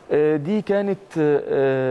آه، دي كانت آه،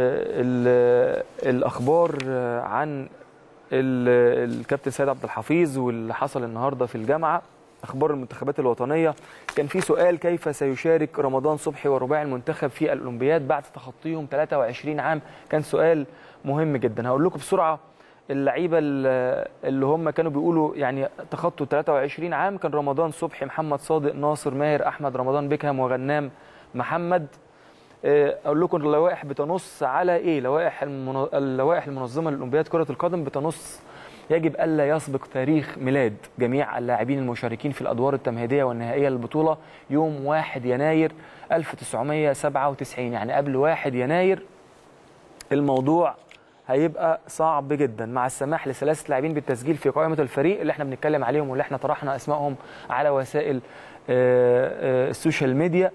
ال- الاخبار آه، عن ال- الكابتن سيد عبد الحفيظ واللي حصل النهارده في الجامعه اخبار المنتخبات الوطنيه كان في سؤال كيف سيشارك رمضان صبحي ورباعي المنتخب في الاولمبياد بعد تخطيهم 23 عام كان سؤال مهم جدا هقول لكم بسرعه اللعيبه ال- اللي هم كانوا بيقولوا يعني تخطوا 23 عام كان رمضان صبحي محمد صادق ناصر ماهر احمد رمضان بيكهام وغنام محمد آه، اقول لكم اللوائح بتنص على ايه لوائح المن... اللوائح المنظمه للاولمبياد كره القدم بتنص يجب الا يسبق تاريخ ميلاد جميع اللاعبين المشاركين في الادوار التمهيديه والنهائيه للبطوله يوم 1 يناير 1997 يعني قبل 1 يناير الموضوع هيبقى صعب جدا مع السماح لثلاثه لاعبين بالتسجيل في قائمه الفريق اللي احنا بنتكلم عليهم واللي احنا طرحنا اسمائهم على وسائل آه، آه، السوشيال ميديا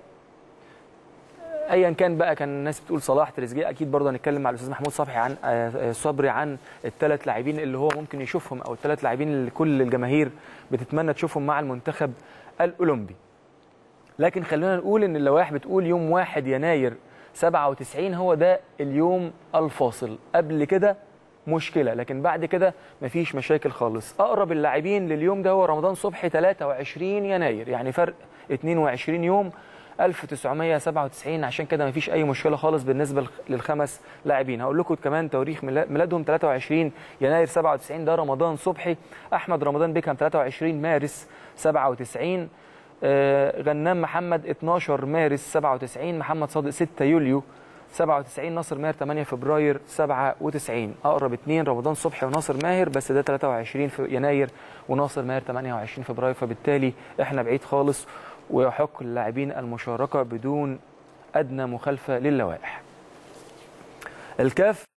ايا كان بقى كان الناس بتقول صلاح تريزيجيه اكيد برضه هنتكلم مع الاستاذ محمود صبحي عن آه، آه، صبري عن الثلاث لاعبين اللي هو ممكن يشوفهم او الثلاث لاعبين اللي كل الجماهير بتتمنى تشوفهم مع المنتخب الاولمبي لكن خلينا نقول ان اللوائح بتقول يوم 1 يناير 97 هو ده اليوم الفاصل قبل كده مشكله لكن بعد كده مفيش مشاكل خالص اقرب اللاعبين لليوم ده هو رمضان صبحي 23 يناير يعني فرق 22 يوم 1997 عشان كده مفيش اي مشكله خالص بالنسبه للخ- للخمس لاعبين هقول لكم كمان تواريخ ميلا- ميلادهم 23 يناير 97 ده رمضان صبحي احمد رمضان بيكهام 23 مارس 97 آه، غنام محمد 12 مارس 97 محمد صادق 6 يوليو 97 ناصر ماهر 8 فبراير 97 اقرب اثنين رمضان صبحي وناصر ماهر بس ده 23 في يناير وناصر ماهر 28 فبراير فبالتالي احنا بعيد خالص ويحق للاعبين المشاركه بدون ادنى مخالفه للوائح الكاف